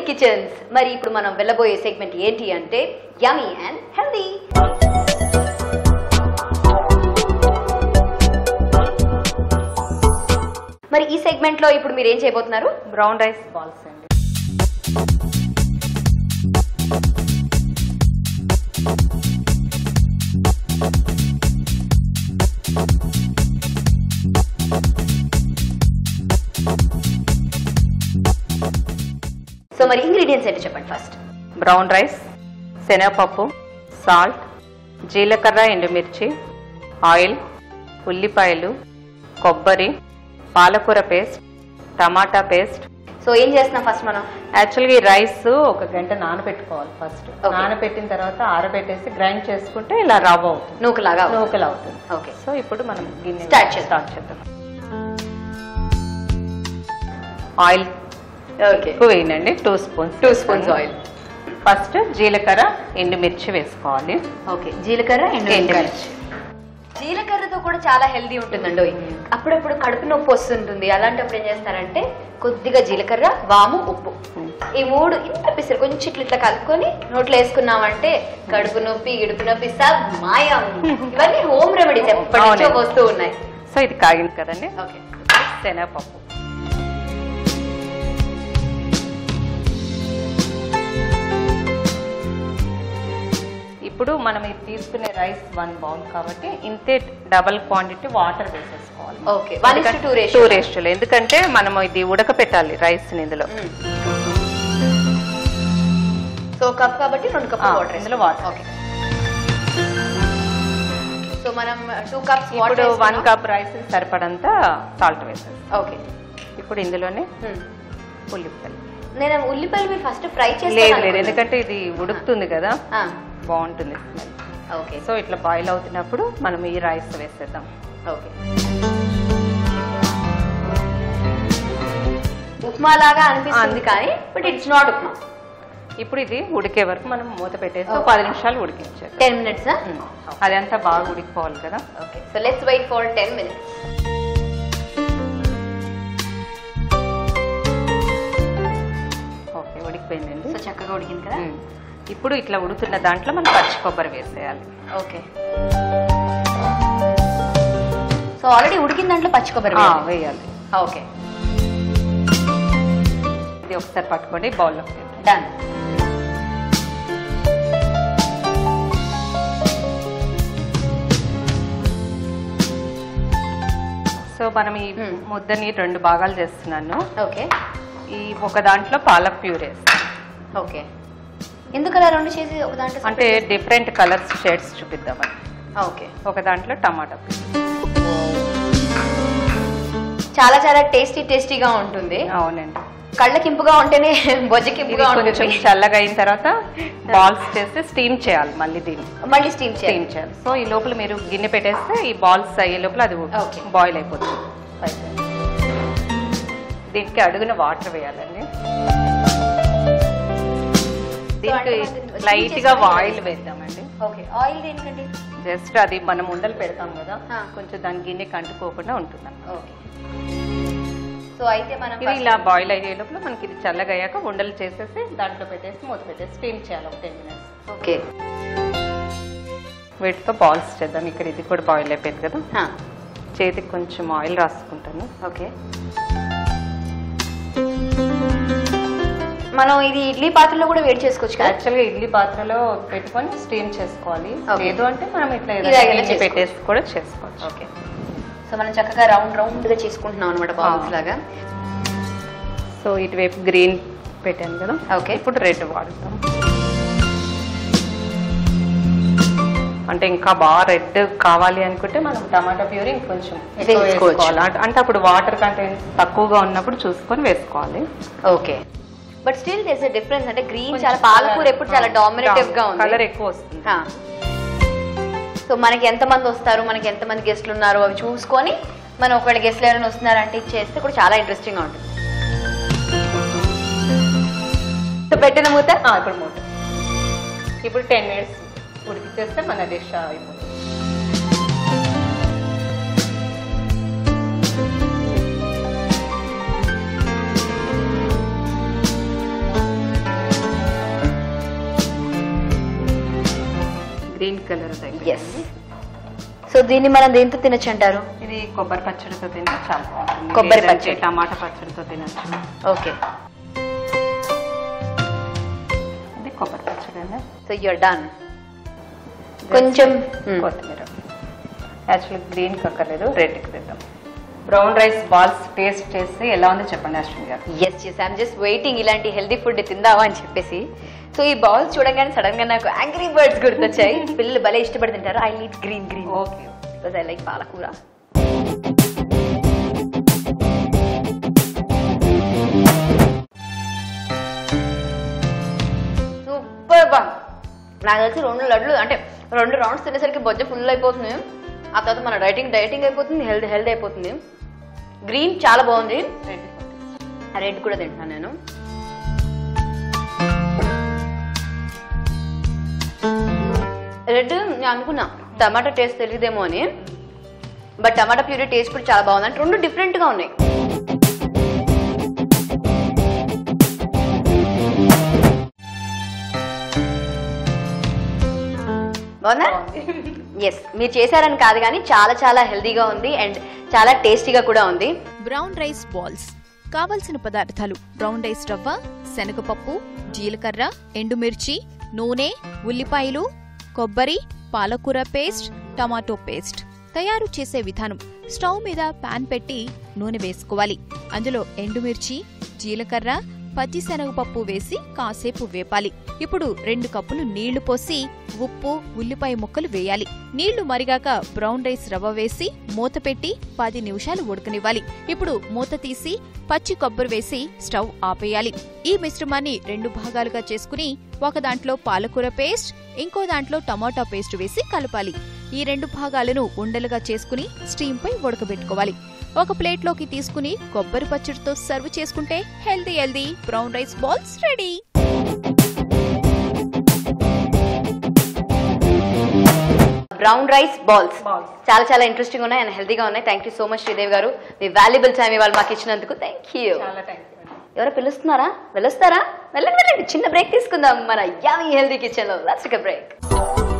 Kitchens మరి ఇప్పుడు మనం వెళ్ళబోయే సెగ్మెంట్ ఏంటి అంటే యమీ అండ్ హెల్దీ మరి ఈ సెగ్మెంట్ లో ఇప్పుడు మీరు ఏం చేయబోతున్నారు బ్రౌన్ రైస్ బాల్స్ అండి సో మరి ఇంగ్రీడియంట్స్ ఏంటి చెప్పండి ఫస్ట్ బ్రౌన్ రైస్ శనగపప్పు సాల్ట్ జీలకర్ర ఎండుమిర్చి ఆయిల్ ఉల్లిపాయలు కొబ్బరి పాలకూర పేస్ట్ టమాటా పేస్ట్ సో ఏం చేస్తున్నాం ఫస్ట్ మనం యాక్చువల్గా ఈ రైస్ ఒక గంట నానబెట్టుకోవాలి ఫస్ట్ Okay. నానబెట్టిన తర్వాత ఆరబెట్టేసి గ్రైండ్ చేసుకుంటే ఇలా రవ్వ అవుతుంది నూకలాగా నూకలు అవుతుంది ఓకే సో ఇప్పుడు మనం గిన్నె Start చేద్దాం. స్టార్ట్ చేద్దాం ఆయిల్ ఓకే ఎక్కువ వేయండి two spoons two spoons oil first జీలకర్ర ఎండుమిర్చి వేసుకోవాలి ఓకే జీలకర్ర అండ్ ఎండుమిర్చి జీలకర్రతో కూడా చాలా హెల్దీ ఉంటుందండి అప్పుడప్పుడు కడుపు నొప్పి వస్తుంటుంది అలాంటప్పుడు ఏం చేస్తారంటే కొద్దిగా జీలకర్ర వాము ఉప్పు ఈ మూడు ఇంత పిసరు కొంచెం ఇట్లా ఇట్లా కలుపుకొని నోట్లో వేసుకున్నామంటే కడుపు నొప్పి ఇడుపు నొప్పి సబ్ మాయం ఇవన్నీ హోమ్ రెమెడీస్ ఎప్పటి నుంచో అవునండి. వస్తూ ఉన్నాయి సో ఇది కాగింది కదండి ఓకే శనగపప్పు ఇప్పుడు మనం ఇది తీసుకునే రైస్ వన్ బౌల్ కాబట్టి ఇంతే డబల్ క్వాంటిటీ వాటర్ వేసేసుకోవాలి Okay. One is to two ratio. Two రేషియోలో ఎందుకంటే మనం ఇది ఉడకపెట్టాలి రైస్ ఇందులో సో కప్ కాబట్టి రెండు కప్ ఆ, వాటర్ ఇందులో వాటర్ ఓకే సో మనం టూ కప్స్ ఇప్పుడు వన్ కప్ రైస్ సరిపడంత సాల్ట్ వేసేది ఓకే ఇప్పుడు ఇందులోనే ఉల్లిపాయలు నేను ఉల్లిపాయలు మీరు ఫస్ట్ ఫ్రై లేదు చేస్తాను లేదు ఎందుకంటే ఇది ఉడుకుతుంది కదా ఆ, బాగుంటుంది స్మెల్ ఓకే సో ఇట్లా బాయిల్ అవుతున్నప్పుడు మనం ఈ రైస్ వేసేద్దాం ఓకే ఉప్మా లాగా అనిపిస్తుంది కానీ బట్ ఇట్స్ నాట్ ఉప్మా ఇప్పుడు ఇది ఉడికే వరకు మనం మూత పెట్టేసి ఒక Okay. పది నిమిషాలు ఉడికించాలి టెన్ మినిట్స్ అదంతా బాగా ఉడికిపోవాలి కదా okay so let's wait for ten minutes okay ఉడికిపోయిందండి సో చక్కగా ఉడికింది కదా ఉమ్. ఇప్పుడు ఇట్లా ఉడుకుతున్న దాంట్లో మనం పచ్చి కొబ్బరి వేసేయాలి ఓకే సో ఆల్రెడీ ఉడికిన దాంట్లో పచ్చి కొబ్బరి ఆ, వేయాలి. వేయాలి ఓకే ఇది ఒకసారి పట్టుకోండి బౌల్లో డన్ సో మనం ఈ ఉమ్. ముద్దని రెండు భాగాలు చేస్తున్నాను ఓకే ఈ ఒక దాంట్లో పాలక్ ప్యూర్ వేస్తాను ఓకే ఎందుకు అలా రెండు చేసి ఒక దాంట్లో అంటే డిఫరెంట్ కలర్స్ షేడ్స్ చూపిద్దామని ఓకే ఒక దాంట్లో టమాటా ప్యూర్ చాలా చాలా టేస్టీ టేస్టీగా ఉంటుంది అవునండి కళ్ళకింపుగా ఉంటేనే ఇది బొజ్జకింపుగా కొంచెం ఉంటుంది చల్లగా అయిన తర్వాత బాల్స్ చేస్తే స్టీమ్ చేయాలి మళ్ళీ దీన్ని మళ్ళీ స్టీమ్ చేయాలి స్టీమ్ చేయాలి సో ఈ లోపల మీరు గిన్నె పెట్టేస్తే ఈ బాల్స్ అయ్యే లోపల అది Okay. బాయిల్ అయిపోతుంది పైకి. దీనికి అడుగున వాటర్ వేయాలండి దీనికి అంటే మనం లైట్ steam గా చేసుకొని ఆయిల్ వేద్దామండి ఓకే ఆయిల్ దేనికండి జస్ట్ అది మనం ఉండలు పెడతాం కదా ఆ. కొంచెం దాని గిన్నెకి అంటుకోకుండా ఉంటుంది ఓకే సో అయితే మనం ఇది ఇలా బాయిల్ అయ్యే లోపల మనకి ఇది చల్లగా అయ్యాక ఉండలు చేసేసి దాంట్లో పెట్టేసి మూత పెట్టేసి స్టీమ్ చేయాలి ఒక టెన్ మినిట్స్ ఓకే వీటితో బాల్స్ చేద్దాం ఇక్కడ ఇది కూడా బాయిల్ అయిపోయింది కదా హా, చేతికి కొంచెం ఆయిల్ రాసుకుంటాను ఓకే మనం ఇది ఇడ్లీ పాత్రలో కూడా వేడి చేసుకోవచ్చు కదా యాక్చువల్గా ఇడ్లీ పాత్రలో పెట్టుకొని స్టీమ్ చేసుకోవాలి Okay. లేదు అంటే మనం ఇట్లా ఇలాగైనా ఏదైనా ఇడ్లీ చేసుకోవచ్చు. పెట్టేసి కూడా చేసుకోవచ్చు ఓకే సో మనం చక్కగా రౌండ్ రౌండ్ గా చేసుకుంటున్నాం అనమాట బాల్స్ ఆ. లాగా సో ఇటువైపు గ్రీన్ పెట్టాను కదా ఓకే ఇప్పుడు రెడ్ వాడతాం అంటే ఇంకా బాగా రెడ్ కావాలి అనుకుంటే మనం టమాటా ప్యూర్ ఇంకొంచెం ఎక్కువ వేసుకోవచ్చు. వేసుకోవాలి అంటే- అంటే అప్పుడు వాటర్ కంటెంట్ తక్కువగా ఉన్నప్పుడు చూసుకొని వేసుకోవాలి okay but still does a difference అంటే గ్రీన్ చాలా పాలకూర ఎప్పుడు చాలా డామినేటివ్ గా ఉంది కలర్ ఎక్కువ వస్తుంది సో మనకి ఎంతమంది వస్తారు మనకి ఎంతమంది గెస్ట్లు ఉన్నారు అవి చూసుకొని మనం ఒకవేళ గెస్ట్లు ఎవరైనా వస్తున్నారంటే ఇది చేస్తే కూడా చాలా ఇంట్రెస్టింగ్ గా ఉంటుంది సో పెట్టిన మూత ఆ, ఇప్పుడు మూట ఇప్పుడు టెన్ మినిట్స్ ఉడికిచ్చేస్తే మన డిష్ అయిపోతుంది గ్రీన్ కలర్ ఎస్ సో దీన్ని మనం దేంతో తినొచ్చు అంటారు ఇది కొబ్బరి పచ్చడితో తింటే చాలా బాగుంటుంది కొబ్బరి లేదంటే పచ్చడి. టమాటా పచ్చడితో తినచ్చు ఓకే ఇది కొబ్బరి పచ్చడి అండి సో యూర్ డన్ కొంచెం hmm. కొత్తిమీర యాక్చువల్లీ గ్రీన్ కక్కర్లేదు రెడ్కి తిద్దాం బ్రౌన్ రైస్ బాల్స్ టేస్ట్ చేసి ఎలా ఉందో చెప్పండి అశ్విని గారు yes yes I'm just waiting ఇలాంటి హెల్దీ ఫుడ్ తిందావా అని చెప్పేసి సో ఈ బాల్స్ చూడగానే సడన్ గా నాకు యాంగ్రీ బర్డ్స్ గుర్తొచ్చాయి పిల్లలు భలే ఇష్టపడి తింటారు I need green green okay because I like పాలకూర సూపర్ బా నాకు తెలిసి రెండు లడ్లు అంటే రెండు రౌండ్స్ తినేసరికి బొజ్జ ఫుల్ అయిపోతుంది ఆ తర్వాత మన డైటింగ్ డైటింగ్ అయిపోతుంది హెల్త్ హెల్త్ అయిపోతుంది గ్రీన్ చాలా బాగుంది రెడ్ రెడ్ కూడా తింటున్నాను నేను రెడ్ నేను అనుకున్నా టమాటా టేస్ట్ తెలియదేమో అని బట్ టమాటా ప్యూరీ టేస్ట్ కూడా చాలా బాగుంది అంటే రెండు different గా ఉన్నాయి బాగుందా ఎస్ మీరు చేశారని కాదు కానీ చాలా చాలా హెల్దీగా ఉంది అండ్ చాలా టేస్టీగా కూడా ఉంది బ్రౌన్ రైస్ బాల్స్ కావలసిన పదార్థాలు బ్రౌన్ రైస్ రవ్వ శనగపప్పు జీలకర్ర ఎండుమిర్చి నూనె ఉల్లిపాయలు కొబ్బరి పాలకూర పేస్ట్ టమాటో పేస్ట్ తయారు చేసే విధానం స్టవ్ మీద పాన్ పెట్టి నూనె వేసుకోవాలి అందులో ఎండుమిర్చి జీలకర్ర పచ్చిశనగపప్పు వేసి కాసేపు వేపాలి ఇప్పుడు రెండు కప్పులు నీళ్లు పోసి ఉప్పు ఉల్లిపాయ ముక్కలు వేయాలి నీళ్లు మరిగాక బ్రౌన్ రైస్ రవ్వ వేసి మూత పెట్టి పది నిమిషాలు ఉడకనివ్వాలి ఇప్పుడు మూత తీసి పచ్చి కొబ్బరి వేసి స్టవ్ ఆపేయాలి ఈ మిశ్రమాన్ని రెండు భాగాలుగా చేసుకుని ఒక దాంట్లో పాలకూర పేస్ట్ ఇంకో దాంట్లో టమాటా పేస్ట్ వేసి కలపాలి ఈ రెండు భాగాలను ఉండలుగా చేసుకుని స్టీమ్ పై ఉడకబెట్టుకోవాలి ఒక ప్లేట్లోకి తీసుకుని కొబ్బరి పచ్చడితో సర్వ్ చేసుకుంటే healthy healthy brown rice balls ready brown rice balls Balls. చాలా చాలా ఇంట్రెస్టింగ్ ఉన్నాయి అండ్ హెల్తీగా ఉన్నాయి thank you so much Sridevi గారు మీ వాల్యుబుల్ టైం ఇవాళ మాకు ఇచ్చినందుకు థ్యాంక్ యూ చాలా థ్యాంక్స్ ఎవరో పిలుస్తున్నారా వెళ్ళొస్తారా వెళ్ళండి వెళ్ళండి చిన్న బ్రేక్ తీసుకుందాం మన యామీ హెల్దీ కిచెన్ లో లెట్స్ బ్రేక్